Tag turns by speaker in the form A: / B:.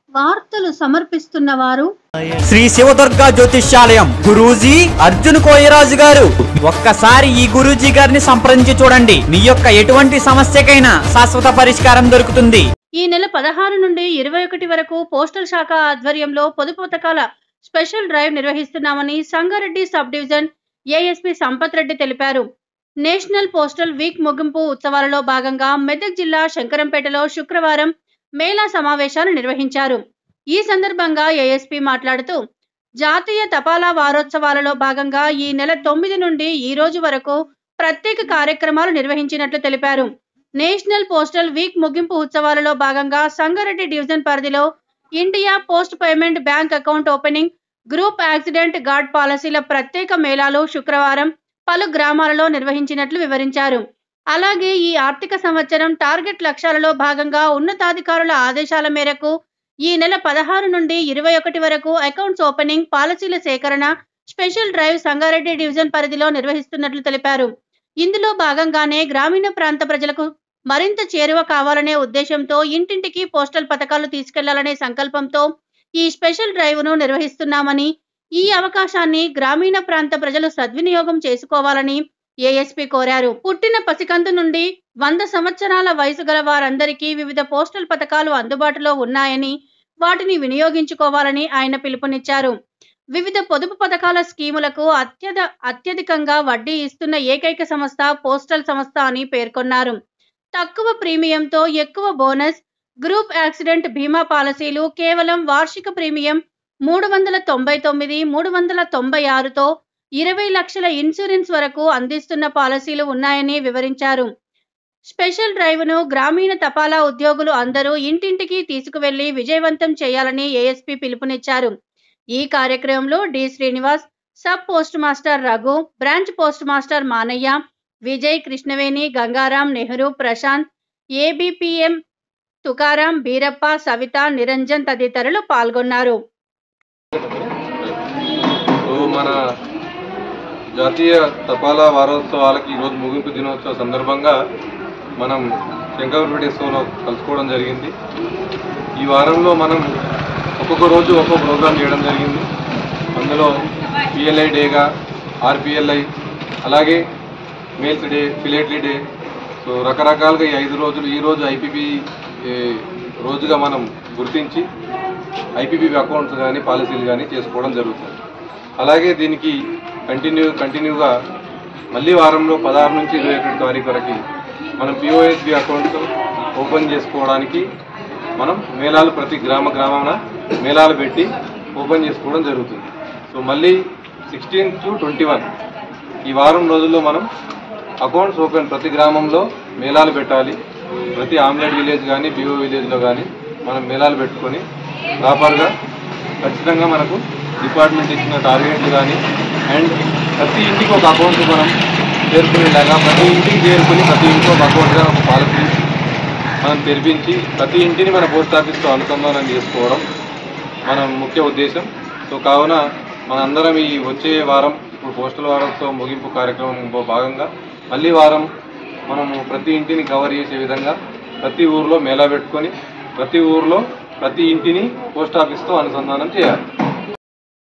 A: వార్తలు సమర్పిస్తున్న వారు
B: శ్రీ శివదుర్గ జ్యోతిష్యాలయం గురూజీ అర్జున్ కోయరాజు గారు ఒక్కసారి ఈ గురూజీ గారిని సంప్రదించి చూడండి మీ యొక్క ఎటువంటి సమస్యకైనా శాశ్వత పరిష్కారం దొరుకుతుంది
A: ఈ నెల పదహారు నుండి ఇరవై ఒకటి వరకు పోస్టల్ శాఖ ఆధ్వర్యంలో పొదుపు పథకాల స్పెషల్ డ్రైవ్ నిర్వహిస్తున్నామని Sangareddy sub division ASP Sampath Reddy తెలిపారు నేషనల్ పోస్టల్ వీక్ ముగింపు ఉత్సవాలలో భాగంగా మెదక్ జిల్లా శంకరంపేటలో శుక్రవారం మేళా సమావేశాలు నిర్వహించారు ఈ సందర్భంగా ఏఎస్పీ మాట్లాడుతూ జాతీయ తపాలా వారోత్సవాలలో భాగంగా ఈ నెల తొమ్మిది నుండి ఈ రోజు వరకు ప్రత్యేక కార్యక్రమాలు నిర్వహించినట్లు తెలిపారు నేషనల్ పోస్టల్ వీక్ ముగింపు ఉత్సవాలలో భాగంగా సంగారెడ్డి డివిజన్ పరిధిలో India post payment bank account opening group accident guard పాలసీల ప్రత్యేక మేళాలు శుక్రవారం పలు గ్రామాలలో నిర్వహించినట్లు వివరించారు అలాగే ఈ ఆర్థిక సంవత్సరం టార్గెట్ లక్ష్యాలలో భాగంగా ఉన్నతాధికారుల ఆదేశాల మేరకు ఈ నెల పదహారు నుండి ఇరవై ఒకటి వరకు అకౌంట్స్ ఓపెనింగ్ పాలసీల సేకరణ స్పెషల్ డ్రైవ్ సంగారెడ్డి డివిజన్ పరిధిలో నిర్వహిస్తున్నట్లు తెలిపారు ఇందులో భాగంగానే గ్రామీణ ప్రాంత ప్రజలకు మరింత చేరువ కావాలనే ఉద్దేశంతో ఇంటింటికి పోస్టల్ పథకాలు తీసుకెళ్లాలనే సంకల్పంతో ఈ స్పెషల్ డ్రైవ్ను నిర్వహిస్తున్నామని ఈ అవకాశాన్ని గ్రామీణ ప్రాంత ప్రజలు సద్వినియోగం చేసుకోవాలని ఏఎస్పీ కోరారు పుట్టిన పసికందు నుండి వంద సంవత్సరాల వయసు గల వారందరికీ వివిధ పోస్టల్ పథకాలు అందుబాటులో ఉన్నాయని వాటిని వినియోగించుకోవాలని ఆయన పిలుపునిచ్చారు వివిధ పొదుపు పథకాల స్కీములకు అత్యధ అత్యధికంగా వడ్డీ ఇస్తున్న ఏకైక సంస్థ పోస్టల్ సంస్థ అని పేర్కొన్నారు తక్కువ ప్రీమియంతో ఎక్కువ బోనస్ గ్రూప్ యాక్సిడెంట్ బీమా పాలసీలు కేవలం వార్షిక ప్రీమియం మూడు వందల తొంభై తొమ్మిది మూడు వందల తొంభై ఆరుతో ఇరవై లక్షల ఇన్సూరెన్స్ వరకు అందిస్తున్న పాలసీలు ఉన్నాయని వివరించారు స్పెషల్ డ్రైవ్ను గ్రామీణ తపాలా ఉద్యోగులు అందరూ ఇంటింటికి తీసుకువెళ్లి విజయవంతం చేయాలని ఏఎస్పీ పిలుపునిచ్చారు ఈ కార్యక్రమంలో D Srinivas sub post master Raghu branch post master Manayya Vijay Krishnaveni Gangaram Nehru Prashanth ABPM Tukaram Beerappa Savitha Niranjan తదితరులు పాల్గొన్నారు
C: సో మన జాతీయ తపాలా వారోత్సవాలకి ఈరోజు ముగింపు దినోత్సవ సందర్భంగా మనం శంకరపేటేశ్వరంలో కలుసుకోవడం జరిగింది ఈ వారంలో మనం ఒక్కొక్క రోజు ఒక్కొక్క ప్రోగ్రాం చేయడం జరిగింది అందులో పిఎల్ఐ డేగా ఆర్పిఎల్ఐ అలాగే mails day philately day so రకరకాలుగా ఈ ఐదు రోజులు ఈ రోజు ఐపీపీ రోజుగా మనం గుర్తించి ఐపీపీ అకౌంట్స్ కానీ పాలసీలు కానీ చేసుకోవడం జరుగుతుంది అలాగే దీనికి కంటిన్యూ కంటిన్యూగా మళ్ళీ వారంలో పదహారు నుంచి ఇరవై ఒకటి తారీఖు వరకు మనం పిఓఎస్బి అకౌంట్స్ ఓపెన్ చేసుకోవడానికి మనం మేళాలు ప్రతి గ్రామ గ్రామాన మేళాలు పెట్టి ఓపెన్ చేసుకోవడం జరుగుతుంది సో మళ్ళీ సిక్స్టీన్ టు ట్వంటీ వన్ ఈ వారం రోజుల్లో మనం అకౌంట్స్ ఓపెన్ ప్రతి గ్రామంలో మేళాలు పెట్టాలి ప్రతి ఆమ్లెట్ విలేజ్ కానీ బిఓ విలేజ్లో కానీ మనం మేళాలు పెట్టుకొని ప్రాపర్గా ఖచ్చితంగా మనకు డిపార్ట్మెంట్ ఇచ్చిన టార్గెట్లు కానీ అండ్ ప్రతి ఇంటికి ఒక అకౌంట్ మనం చేరుకునేలాగా ప్రతి ఇంటికి చేరుకుని ప్రతి ఇంటికి ఒక అకౌంట్గా ఒక పాలసీ మనం తెరిపించి ప్రతి ఇంటిని మన పోస్ట్ ఆఫీస్తో అనుసంధానం చేసుకోవడం మన ముఖ్య ఉద్దేశం సో కావున మనందరం ఈ వచ్చే వారం ఇప్పుడు పోస్టల్ వారంతో ముగింపు కార్యక్రమంలో భాగంగా మళ్ళీ వారం మనము ప్రతి ఇంటిని కవర్ చేసే విధంగా ప్రతి ఊర్లో మేళా పెట్టుకొని ప్రతి ఊర్లో ప్రతి ఇంటిని పోస్ట్ ఆఫీస్తో అనుసంధానం చేయాలి